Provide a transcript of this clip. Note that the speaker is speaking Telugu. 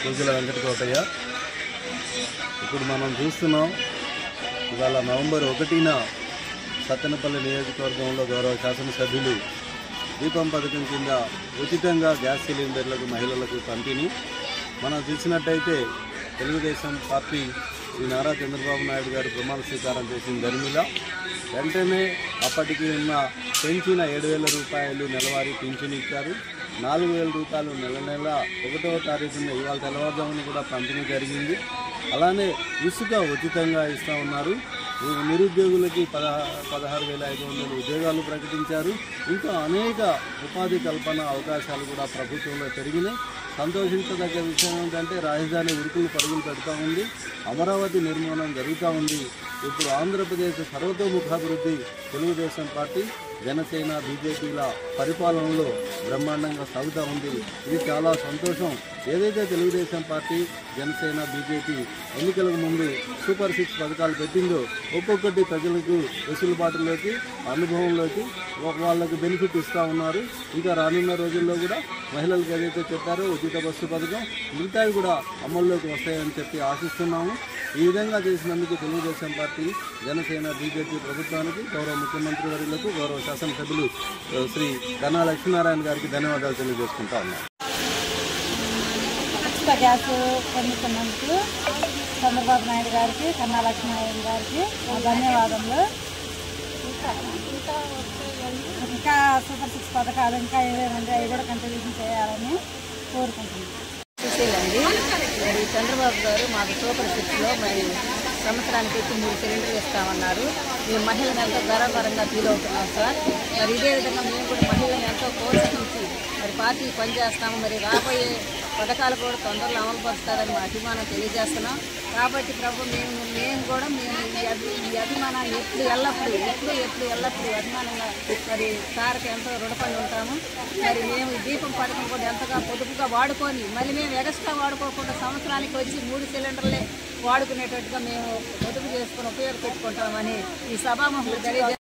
పూజల వెంకటకోటయ్య ఇప్పుడు మనం చూస్తున్నాం ఇవాళ నవంబర్ ఒకటిన సత్తెనపల్లి నియోజకవర్గంలో గౌరవ శాసనసభ్యులు దీపం పథకం కింద ఉచితంగా గ్యాస్ సిలిండర్లకు మహిళలకు పంపిణీ మనం చూసినట్టయితే తెలుగుదేశం పార్టీ శ్రీ నారా చంద్రబాబు నాయుడు గారు ప్రమాణ స్వీకారం చేసిన ధర్మిల వెంటనే అప్పటికి ఉన్న పెంచిన ఏడు వేల రూపాయలు నెలవారీ పింఛన్ ఇచ్చారు నాలుగు వేల రూపాయలు నెల నెల ఒకటవ తారీఖున ఇవాళ తెల్లవారుజామున కూడా పంపిణీ జరిగింది అలానే ఇసుక ఉచితంగా ఇస్తూ ఉన్నారు ఈ నిరుద్యోగులకి పదహా పదహారు వేల ఐదు వందల ఉద్యోగాలు ప్రకటించారు ఇంకా అనేక ఉపాధి కల్పన అవకాశాలు కూడా ప్రభుత్వంలో పెరిగినాయి సంతోషించదగ్గ విషయం ఏంటంటే రాజధాని ఉరుకులు పరుగులు పెడతా ఉంది అమరావతి నిర్మాణం జరుగుతూ ఉంది ఇప్పుడు ఆంధ్రప్రదేశ్ సర్వతోముఖాభివృద్ధి తెలుగుదేశం పార్టీ జనసేన బీజేపీల పరిపాలనలో బ్రహ్మాండంగా సాగుతూ ఉంది ఇది చాలా సంతోషం ఏదైతే తెలుగుదేశం పార్టీ జనసేన బీజేపీ ఎన్నికలకు ముందు సూపర్ సిక్స్ పథకాలు పెట్టిందో ఒక్కొక్కటి ప్రజలకు వెసులుబాటులోకి అనుభవంలోకి వా- వాళ్ళకి బెనిఫిట్ ఇస్తూ ఉన్నారు ఇంకా రానున్న రోజుల్లో కూడా మహిళలకు ఏదైతే చెప్పారో ఉచిత బస్సు పథకం మిగతావి కూడా అమల్లోకి వస్తాయని చెప్పి ఆశిస్తున్నాము ఈ విధంగా చేసినందుకు తెలుగుదేశం పార్టీ జనసేన బీజేపీ ప్రభుత్వానికి గౌరవ ముఖ్యమంత్రి వర్యులకు గౌరవ శాసనసభ్యులు ఆ, శ్రీ కన్నా లక్ష్మీనారాయణ గారికి ధన్యవాదాలు తెలియజేసుకుంటా ఉన్నాను ఉచిత గ్యాస్ పొందుతున్నందుకు చంద్రబాబు నాయుడు గారికి కన్నా లక్ష్మీనారాయణ గారికి నా ధన్యవాదములు ఇంకా సూపర్ సిక్స్ పథకాలు ఇంకా ఏవేమంటే అవి కూడా కంటిన్యూషన్ చేయాలని కోరుకుంటున్నాను చూసేయండి మరి చంద్రబాబు గారు మాకు సూపర్ సిక్స్లో మరి సంవత్సరానికి వచ్చి మూడు సిలిండర్లు ఇస్తామన్నారు మేము మహిళలు ఎంతో గర్వకరంగా ఫీల్ అవుతున్నాం సార్ మరి ఇదే విధంగా మేము కూడా మహిళలను ఎంతో ప్రోత్సహించి మరి పార్టీ పనిచేస్తాము మరి రాబోయే పథకాలు కూడా తొందరలో అమలు పరుస్తారని మా అభిమానం తెలియజేస్తున్నాం కాబట్టి ప్రభు మేము మేము కూడా మేము ఈ అభి ఈ అభిమానాన్ని ఎప్పుడు ఎల్లప్పుడూ ఎప్పుడు ఎప్పుడు ఎల్లప్పుడూ అభిమానంగా మరి సార్కి ఎంతో రుణపడి ఉంటాము మరి మేము ఈ దీపం పథకం కూడా ఎంతగా పొదుపుగా వాడుకొని మళ్ళీ మేము ఎగస్ట్రా వాడుకోకుండా సంవత్సరానికి వచ్చి మూడు సిలిండర్లే వాడుకునేటట్టుగా మేము పొదుపు చేసుకొని ఉపయోగపెట్టుకుంటామని ఈ సభాముఖులు తెలియజే